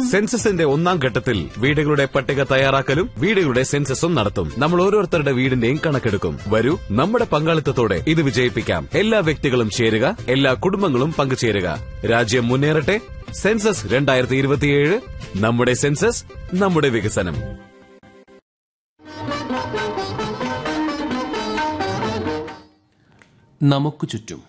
സെൻസസിന്റെ ഒന്നാം ഘട്ടത്തിൽ വീടുകളുടെ പട്ടിക തയ്യാറാക്കലും വീടുകളുടെ സെൻസസും നടത്തും നമ്മൾ ഓരോരുത്തരുടെ വീടിന്റെയും കണക്കെടുക്കും വരൂ നമ്മുടെ പങ്കാളിത്തത്തോടെ ഇത് വിജയിപ്പിക്കാം എല്ലാ വ്യക്തികളും ചേരുക എല്ലാ കുടുംബങ്ങളും പങ്കുചേരുക രാജ്യം മുന്നേറട്ടെ സെൻസസ് രണ്ടായിരത്തി ഇരുപത്തിയേഴ് നമ്മുടെ സെൻസസ് നമ്മുടെ വികസനം നമുക്ക് ചുറ്റും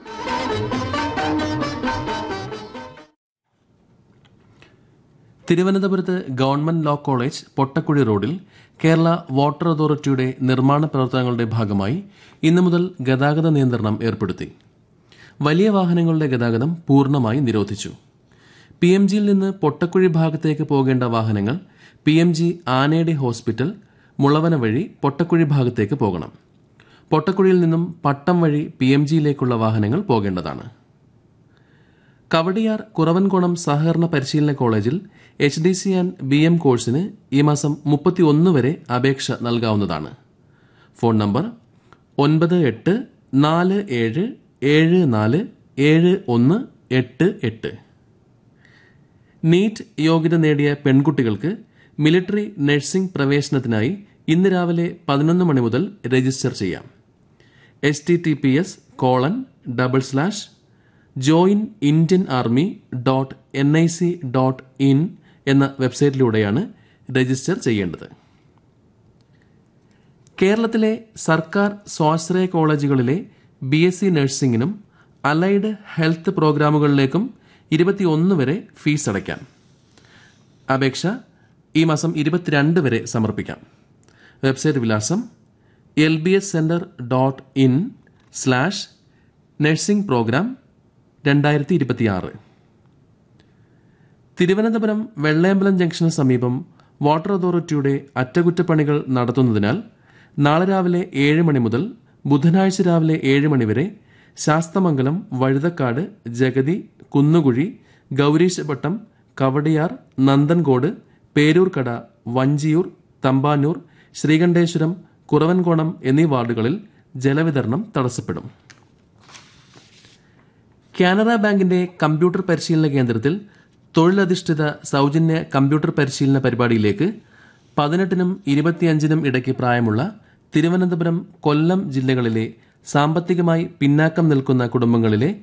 തിരുവനന്തപുരത്ത് ഗവൺമെന്റ് ലോ കോളേജ് പൊട്ടക്കുഴി റോഡിൽ കേരള വാട്ടർ അതോറിറ്റിയുടെ നിർമ്മാണ പ്രവർത്തനങ്ങളുടെ ഭാഗമായി ഇന്നു മുതൽ ഗതാഗത നിയന്ത്രണം ഏർപ്പെടുത്തി വലിയ വാഹനങ്ങളുടെ ഗതാഗതം പൂർണ്ണമായി നിരോധിച്ചു പി എം ജിയിൽ നിന്ന് പൊട്ടക്കുഴി ഭാഗത്തേക്ക് പോകേണ്ട വാഹനങ്ങൾ പി എം ജി ആനയുടെ ഹോസ്പിറ്റൽ മുളവന വഴി പൊട്ടക്കുഴി ഭാഗത്തേക്ക് പോകണം പൊട്ടക്കുഴിയിൽ നിന്നും പട്ടം വഴി പി എം ജിയിലേക്കുള്ള വാഹനങ്ങൾ പോകേണ്ടതാണ് കവടിയാർ കുറവൻകോണം സഹകരണ പരിശീലന കോളേജിൽ H D C and B M കോഴ്സിന് ഈ മാസം മുപ്പത്തിയൊന്ന് വരെ അപേക്ഷ നൽകാവുന്നതാണ് ഫോൺ നമ്പർ ഒൻപത് എട്ട് നാല് ഏഴ് ഏഴ് നാല് ഏഴ് ഒന്ന് എട്ട് എട്ട് നീറ്റ് യോഗ്യത നേടിയ പെൺകുട്ടികൾക്ക് മിലിറ്ററി നഴ്സിംഗ് പ്രവേശനത്തിനായി ഇന്ന് രാവിലെ പതിനൊന്ന് മണി മുതൽ രജിസ്റ്റർ ചെയ്യാം H T T P S colon double slash join Indian army dot N I C dot in എന്ന വെബ്സൈറ്റിലൂടെയാണ് രജിസ്റ്റർ ചെയ്യേണ്ടത് കേരളത്തിലെ സർക്കാർ സ്വാശ്രയ കോളേജുകളിലെ ബി എസ് സി നഴ്സിംഗിനും അലൈഡ് ഹെൽത്ത് പ്രോഗ്രാമുകളിലേക്കും ഇരുപത്തിയൊന്ന് വരെ ഫീസ് അടയ്ക്കാം അപേക്ഷ ഈ മാസം ഇരുപത്തിരണ്ട് വരെ സമർപ്പിക്കാം വെബ്സൈറ്റ് വിലാസം L B S centre dot in slash nursing programme രണ്ടായിരത്തി ഇരുപത്തിയാറ് തിരുവനന്തപുരം വെള്ളയമ്പലം ജംഗ്ഷന് സമീപം വാട്ടർ അതോറിറ്റിയുടെ അറ്റകുറ്റപ്പണികൾ നടത്തുന്നതിനാൽ നാളെ രാവിലെ ഏഴ് മണി മുതൽ ബുധനാഴ്ച രാവിലെ ഏഴ് മണി വരെ ശാസ്തമംഗലം വഴുതക്കാട് ജഗതി കുന്നുകുഴി ഗൗരീശപട്ടം കവടിയാർ നന്ദൻകോട് പേരൂർക്കട വഞ്ചിയൂർ തമ്പാനൂർ ശ്രീകണ്ഠേശ്വരം കുറവൻകോണം എന്നീ വാർഡുകളിൽ ജലവിതരണം തടസ്സപ്പെടും കാനറ ബാങ്കിന്റെ കമ്പ്യൂട്ടർ പരിശീലന കേന്ദ്രത്തിൽ തൊഴിലധിഷ്ഠിത സൗജന്യ കമ്പ്യൂട്ടർ പരിശീലന പരിപാടിയിലേക്ക് പതിനെട്ടിനും ഇരുപത്തിയഞ്ചിനും ഇടയ്ക്ക് പ്രായമുള്ള തിരുവനന്തപുരം കൊല്ലം ജില്ലകളിലെ സാമ്പത്തികമായി പിന്നാക്കം നിൽക്കുന്ന കുടുംബങ്ങളിലെ